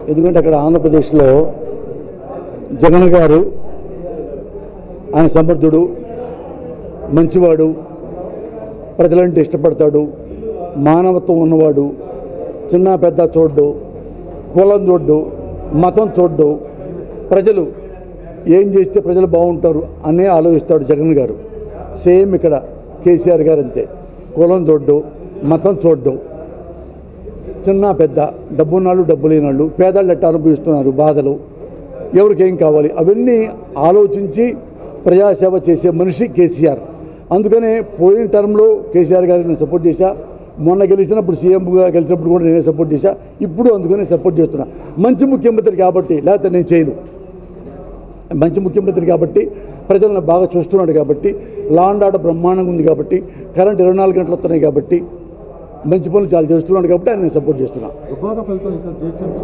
ఎందుకంటే అక్కడ ఆంధ్రప్రదేశ్లో జగన్ గారు ఆయన సమర్థుడు మంచివాడు ప్రజలంటే ఇష్టపడతాడు మానవత్వం ఉన్నవాడు చిన్న పెద్ద చూడ్డు కులం చూడ్డు మతం చూడ్డు ప్రజలు ఏం చేస్తే ప్రజలు బాగుంటారు అనే ఆలోచిస్తాడు జగన్ గారు సేమ్ ఇక్కడ కేసీఆర్ గారు అంతే కులం చూడ్డు మతం చూడ్డు చిన్న పెద్ద డబ్బున్నాళ్ళు డబ్బు లేనాళ్ళు పేదళ్ళు ఎట్ట అనుభవిస్తున్నారు బాధలు ఎవరికి ఏం కావాలి అవన్నీ ఆలోచించి ప్రజాసేవ చేసే మనిషి కేసీఆర్ అందుకనే పోయిన టర్మ్లో కేసీఆర్ గారిని నేను సపోర్ట్ చేశా మొన్న గెలిచినప్పుడు సీఎంగా గెలిచినప్పుడు కూడా నేనే సపోర్ట్ చేశా ఇప్పుడు అందుకనే సపోర్ట్ చేస్తున్నా మంచి ముఖ్యమంత్రి కాబట్టి లేకపోతే నేను చేయను మంచి ముఖ్యమంత్రి కాబట్టి ప్రజలను బాగా చూస్తున్నాడు కాబట్టి లా అండ్ ఆర్డర్ బ్రహ్మాండంగా ఉంది కాబట్టి కరెంట్ ఇరవై నాలుగు గంటలు వస్తున్నాయి కాబట్టి మంచి పనులు చాలా చేస్తున్నాడు కాబట్టి ఆయన నేను సపోర్ట్ చేస్తున్నాను దుబ్బాక ఫలితం ఈసారి జిహెచ్ఎంసీ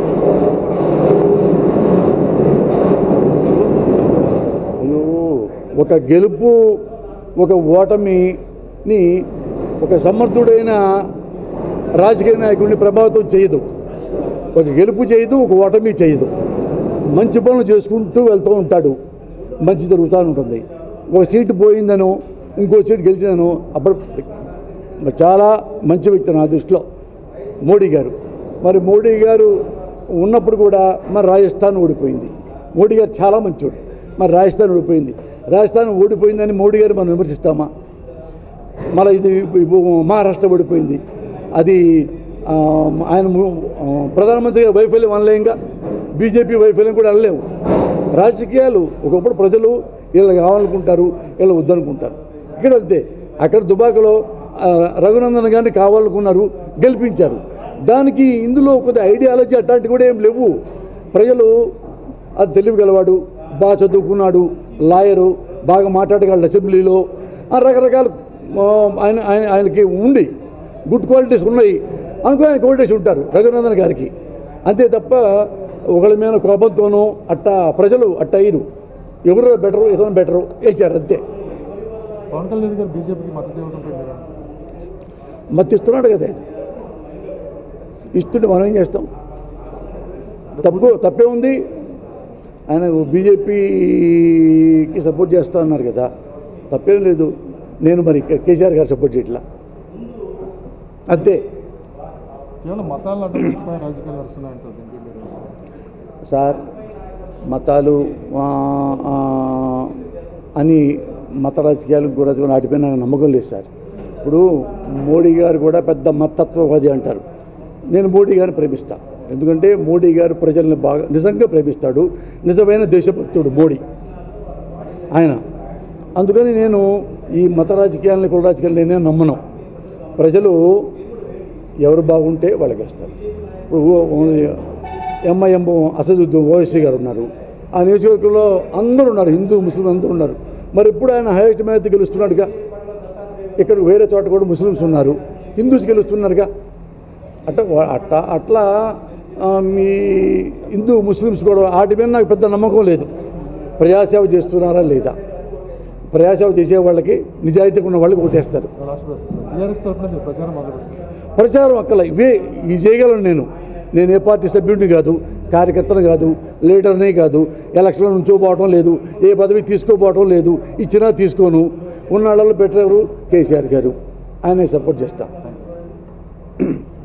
అయ్యో, ఒక గెలుపు ఒక ఓటమిని ఒక సమర్థుడైన రాజకీయ నాయకుడిని ప్రభావితం చేయదు ఒక గెలుపు చేయదు ఒక ఓటమి చేయదు మంచి పనులు చేసుకుంటూ వెళ్తూ ఉంటాడు మంచి జరుగుతూ ఉంటుంది ఒక సీటు పోయిందనో ఇంకో సీటు గెలిచిందనో అప్పుడు చాలా మంచి వ్యక్తి నా దృష్టిలో మోడీ గారు మరి మోడీ గారు ఉన్నప్పుడు కూడా మరి రాజస్థాన్ ఓడిపోయింది మోడీ గారు చాలా మంచోడు మరి రాజస్థాన్ ఓడిపోయింది రాజస్థాన్ ఓడిపోయిందని మోడీ గారు మనం విమర్శిస్తామా మళ్ళీ ఇది ఇప్పుడు మహారాష్ట్ర ఓడిపోయింది అది ఆ, ఆయన ము- ఆ, ప్రధానమంత్రి గారి వైఫల్యం అనలేంగా బీజేపీ వైఫల్యం కూడా అనలేము రాజకీయాలు ఒకప్పుడు ప్రజలు వీళ్ళు కావాలనుకుంటారు వీళ్ళు వద్దనుకుంటారు ఇక్కడ అంతే అక్కడ దుబాకలో ఆ, రఘునందన్ గారిని కావాలనుకున్నారు గెలిపించారు దానికి ఇందులో కొద్ది ఐడియాలజీ అట్లాంటివి కూడా ఏం లేవు ప్రజలు అది తెలివి గలవాడు బాగా చదువుకున్నాడు లాయరు బాగా మాట్లాడగలడు అసెంబ్లీలో ఆ రకరకాల ఆ, ఆయన ఆయన ఆయనకి ఉండి గుడ్ క్వాలిటీస్ ఉన్నాయి అనుకో ఆయన క్వాలిటీస్ ఉంటారు రఘునందన్ గారికి అంతే తప్ప ఒకళ్ళ మీద కోపంతోనూ అట్టా ప్రజలు అట్ట అయ్యారు ఎవరు బెటరు ఇతను బెటరు వేసారు అంతే పవన్ కళ్యాణ్ గారు బీజేపీకి మద్దతు ఇవ్వడంపై మీరు మత్తిస్తున్నాడు కదా ఆయన ఇస్తుంటే మనం ఏం చేస్తాం తప్పు తప్పే ఉంది ఆయన బీజేపీకి సపోర్ట్ చేస్తా అన్నారు కదా తప్పేం లేదు నేను మరి ఇక్కడ కేసీఆర్ గారు సపోర్ట్ చేయట్లా అంతే కేవలం మతాలను అడ్డం పెట్టుకునే రాజకీయాలు నడుస్తున్నాయంటారు దీనికి మీరు సార్ మతాలు ఆ, ఆ, అని మత రాజకీయాలు ఇంకో రాజకీయాలు వాటిపై నాకు నమ్మకం లేదు సార్ ఇప్పుడు మోడీ గారు కూడా పెద్ద మతత్వవాది అంటారు నేను మోడీ గారిని ప్రేమిస్తా ఎందుకంటే మోడీ గారు ప్రజల్ని బాగా నిజంగా ప్రేమిస్తాడు నిజమైన దేశభక్తుడు మోడీ ఆయన అందుకని నేను ఈ మత రాజకీయాలని కుల రాజకీయాలు నేనే నమ్మను ప్రజలు ఎవరు బాగుంటే వాళ్ళకి వేస్తారు ఇప్పుడు ఎంఐఎం అసదుద్దీన్ ఓవైసీ గారు ఉన్నారు ఆ నియోజకవర్గంలో అందరూ ఉన్నారు హిందూ ముస్లిం అందరూ ఉన్నారు మరి ఎప్పుడు ఆయన హైయెస్ట్ మేత గెలుస్తున్నాడుగా ఇక్కడ వేరే చోట కూడా ముస్లిమ్స్ ఉన్నారు హిందూస్ గెలుస్తున్నారుగా అట్ట అట్ట అట్లా ఆ, మీ హిందూ ముస్లిమ్స్ కూడా వాటి మీద నాకు పెద్ద నమ్మకం లేదు ప్రజాసేవ చేస్తున్నారా లేదా ప్రజాసేవ చేసే వాళ్ళకి నిజాయితీగా ఉన్న వాళ్ళకి ఓటేస్తారు లాస్ట్ ప్రశ్న సార్ టీఆర్ఎస్ తరఫున మీరు ప్రచారం మొదలుపెట్టారు ప్రచారం అక్కల ఇవే ఇది చేయగలను నేను నేను ఏ పార్టీ సభ్యుడిని కాదు కార్యకర్తను కాదు లీడర్ని కాదు ఎలక్షన్లో నుంచోపోవటం లేదు ఏ పదవి తీసుకోపోవటం లేదు ఇచ్చినా తీసుకోను ఉన్న వాళ్ళలో బెటర్ ఎవరు కేసీఆర్ గారు ఆయనే సపోర్ట్ చేస్తా